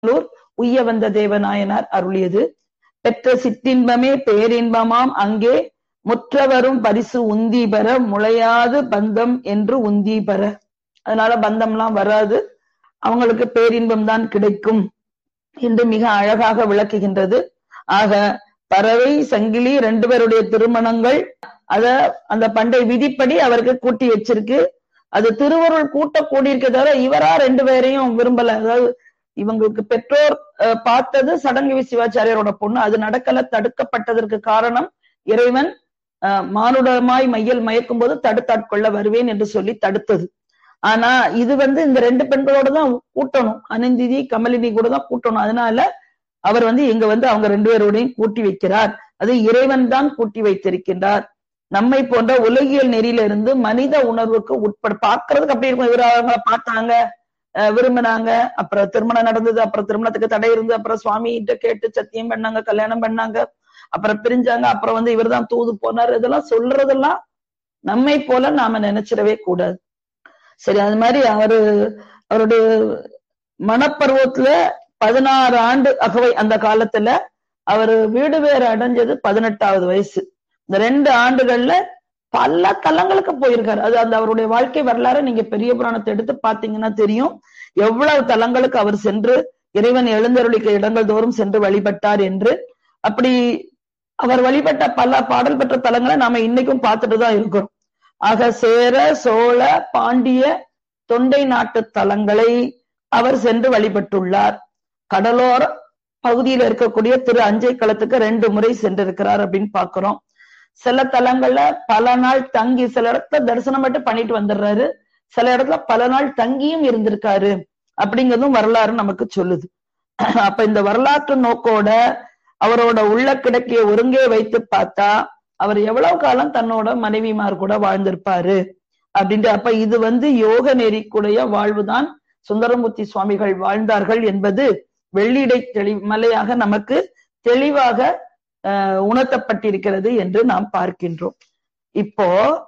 திருநாவலூர் உய்ய வந்த தேவநாயனார் அருளியது பெற்ற சிற்றின்பமே பேரின்பமாம் அங்கே முற்றவரும் பரிசு உந்தி பெற முளையாது பந்தம் என்று உந்தி பெற அதனால பந்தம்லாம் வராது அவங்களுக்கு பேரின்பம் தான் கிடைக்கும் என்று மிக அழகாக விளக்குகின்றது ஆக பறவை சங்கிலி ரெண்டு பேருடைய திருமணங்கள் அத அந்த பண்டை விதிப்படி அவருக்கு கூட்டி வச்சிருக்கு அது திருவருள் கூட்ட கூடியிருக்க தவிர இவரா ரெண்டு பேரையும் விரும்பல அதாவது இவங்களுக்கு பெற்றோர் பார்த்தது சடங்கு சிவாச்சாரியரோட பொண்ணு அது நடக்கல தடுக்கப்பட்டதற்கு காரணம் இறைவன் மானுடமாய் மையல் மயக்கும் போது தடுத்தாட்கொள்ள வருவேன் என்று சொல்லி தடுத்தது ஆனா இது வந்து இந்த ரெண்டு பெண்களோட தான் கூட்டணும் அனந்திதி கமலினி கூட தான் கூட்டணும் அதனால அவர் வந்து இங்க வந்து அவங்க ரெண்டு பேரோடையும் கூட்டி வைக்கிறார் அது இறைவன் தான் கூட்டி வைத்திருக்கின்றார் நம்மை போன்ற உலகியல் நெறியில இருந்து மனித உணர்வுக்கு உட்பட பார்க்கறதுக்கு அப்படி இருக்கும் இவர் அவங்க பார்த்தாங்க விரும்பினாங்க அப்புறம் திருமணம் நடந்தது அப்புறம் திருமணத்துக்கு தடை இருந்து அப்புறம் சுவாமி கிட்ட கேட்டு சத்தியம் பண்ணாங்க கல்யாணம் பண்ணாங்க அப்புறம் பிரிஞ்சாங்க அப்புறம் வந்து இவர் தான் தூது போனார் இதெல்லாம் சொல்றதெல்லாம் நம்மை போல நாம நினைச்சிடவே கூடாது சரி அது மாதிரி அவரு அவருடைய மனப்பருவத்துல பதினாறு ஆண்டு அகவை அந்த காலத்துல அவரு வீடு வேறு அடைஞ்சது பதினெட்டாவது வயசு இந்த ரெண்டு ஆண்டுகள்ல பல தலங்களுக்கு போயிருக்காரு அது அந்த அவருடைய வாழ்க்கை வரலாறு நீங்க பெரிய புராணத்தை எடுத்து பாத்தீங்கன்னா தெரியும் எவ்வளவு தலங்களுக்கு அவர் சென்று இறைவன் எழுந்தருளிக்க இடங்கள் தோறும் சென்று வழிபட்டார் என்று அப்படி அவர் வழிபட்ட பல பாடல் பெற்ற தலங்களை நாம இன்னைக்கும் பார்த்துட்டு தான் இருக்கிறோம் ஆக சேர சோழ பாண்டிய தொண்டை நாட்டு தலங்களை அவர் சென்று வழிபட்டுள்ளார் கடலோர பகுதியில் இருக்கக்கூடிய திரு அஞ்சை களத்துக்கு ரெண்டு முறை சென்றிருக்கிறார் அப்படின்னு பாக்குறோம் சில தலங்கள்ல பல நாள் தங்கி சில இடத்துல தரிசனம் மட்டும் பண்ணிட்டு வந்துடுறாரு சில இடத்துல பல நாள் தங்கியும் இருந்திருக்காரு அப்படிங்கிறதும் வரலாறு நமக்கு சொல்லுது அப்ப இந்த வரலாற்று நோக்கோட அவரோட உள்ள கிடக்கிய ஒருங்கே வைத்து பார்த்தா அவர் எவ்வளவு காலம் தன்னோட மனைவிமார் கூட வாழ்ந்திருப்பாரு அப்படின்ட்டு அப்ப இது வந்து யோக நெறிக்குடைய வாழ்வுதான் சுந்தரமூர்த்தி சுவாமிகள் வாழ்ந்தார்கள் என்பது வெள்ளிடை தெளி மலையாக நமக்கு தெளிவாக உணர்த்தப்பட்டிருக்கிறது என்று நாம் பார்க்கின்றோம் இப்போ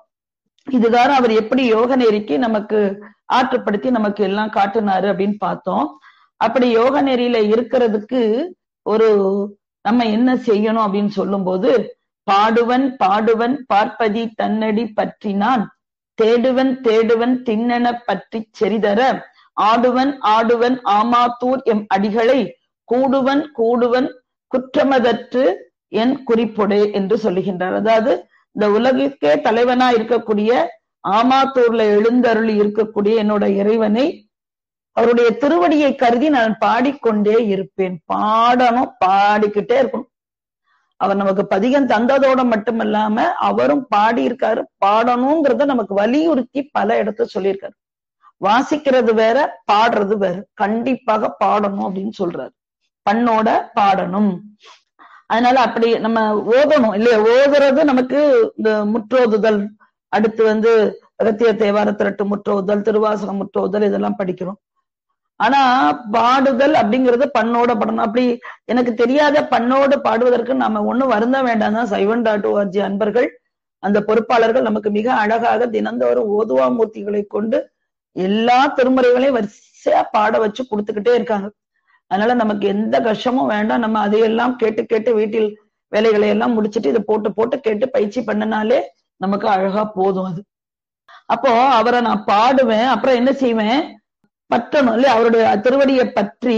இதுதான் அவர் எப்படி யோக நெறிக்கு நமக்கு ஆற்றுப்படுத்தி நமக்கு எல்லாம் காட்டினாரு அப்படின்னு பார்த்தோம் அப்படி யோக நெறியில இருக்கிறதுக்கு ஒரு நம்ம என்ன செய்யணும் அப்படின்னு சொல்லும் போது பாடுவன் பாடுவன் பார்ப்பதி தன்னடி பற்றினான் தேடுவன் தேடுவன் திண்ணென பற்றி செறிதர ஆடுவன் ஆடுவன் ஆமாத்தூர் எம் அடிகளை கூடுவன் கூடுவன் குற்றமதற்று என் குறிப்புடே என்று சொல்லுகின்றார் அதாவது இந்த உலகிற்கே தலைவனா இருக்கக்கூடிய ஆமாத்தூர்ல எழுந்தருளி இருக்கக்கூடிய என்னோட இறைவனை அவருடைய திருவடியை கருதி நான் பாடிக்கொண்டே இருப்பேன் பாடணும் பாடிக்கிட்டே இருக்கணும் அவர் நமக்கு பதிகம் தந்ததோட மட்டுமல்லாம அவரும் பாடி இருக்காரு பாடணுங்கிறத நமக்கு வலியுறுத்தி பல இடத்துல சொல்லியிருக்காரு வாசிக்கிறது வேற பாடுறது வேற கண்டிப்பாக பாடணும் அப்படின்னு சொல்றாரு பண்ணோட பாடணும் அதனால அப்படி நம்ம ஓதணும் இல்லையா ஓதுறது நமக்கு இந்த முற்றோதுதல் அடுத்து வந்து அகத்திய தேவார திரட்டு முற்றோதல் திருவாசகம் முற்றோதல் இதெல்லாம் படிக்கிறோம் ஆனா பாடுதல் அப்படிங்கறது பண்ணோட படணும் அப்படி எனக்கு தெரியாத பண்ணோடு பாடுவதற்கு நாம ஒண்ணும் வருந்த வேண்டாம் தான் சைவன் டாட் ஓஆர்ஜி அன்பர்கள் அந்த பொறுப்பாளர்கள் நமக்கு மிக அழகாக தினந்தோறும் ஓதுவா மூர்த்திகளை கொண்டு எல்லா திருமுறைகளையும் வரிசையா பாட வச்சு கொடுத்துக்கிட்டே இருக்காங்க அதனால நமக்கு எந்த கஷ்டமும் வேண்டாம் நம்ம அதையெல்லாம் கேட்டு கேட்டு வீட்டில் வேலைகளை எல்லாம் முடிச்சுட்டு இதை போட்டு போட்டு கேட்டு பயிற்சி பண்ணனாலே நமக்கு அழகா போதும் அது அப்போ அவரை நான் பாடுவேன் அப்புறம் என்ன செய்வேன் பற்றணும் இல்லையா அவருடைய திருவடியை பற்றி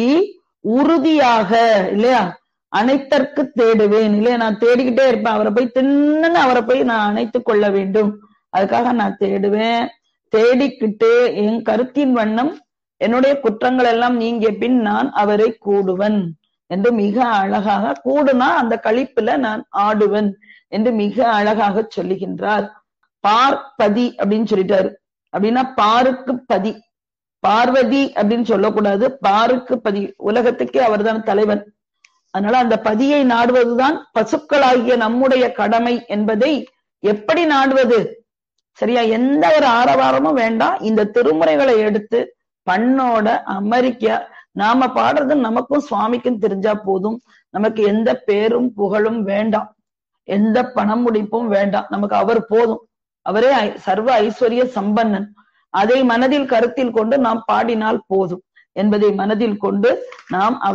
உறுதியாக இல்லையா அனைத்தற்கு தேடுவேன் இல்லையா நான் தேடிக்கிட்டே இருப்பேன் அவரை போய் தின்னு அவரை போய் நான் அணைத்து கொள்ள வேண்டும் அதுக்காக நான் தேடுவேன் தேடிக்கிட்டு என் கருத்தின் வண்ணம் என்னுடைய குற்றங்கள் எல்லாம் நீங்கிய பின் நான் அவரை கூடுவன் என்று மிக அழகாக கூடுனா அந்த கழிப்புல நான் ஆடுவன் என்று மிக அழகாக சொல்லுகின்றார் பார்ப்பதி அப்படின்னு சொல்லிட்டாரு அப்படின்னா பாருக்கு பதி பார்வதி அப்படின்னு சொல்லக்கூடாது பாருக்கு பதி உலகத்துக்கே அவர்தான் தலைவன் அதனால அந்த பதியை நாடுவதுதான் பசுக்களாகிய நம்முடைய கடமை என்பதை எப்படி நாடுவது சரியா எந்த ஒரு ஆரவாரமும் வேண்டாம் இந்த திருமுறைகளை எடுத்து பண்ணோட அமெரிக்கா நாம பாடுறது நமக்கும் சுவாமிக்கும் தெரிஞ்சா போதும் நமக்கு எந்த பேரும் புகழும் வேண்டாம் எந்த பணம் முடிப்பும் வேண்டாம் நமக்கு அவர் போதும் அவரே சர்வ ஐஸ்வர்ய சம்பன்னன் அதை மனதில் கருத்தில் கொண்டு நாம் பாடினால் போதும் என்பதை மனதில் கொண்டு நாம்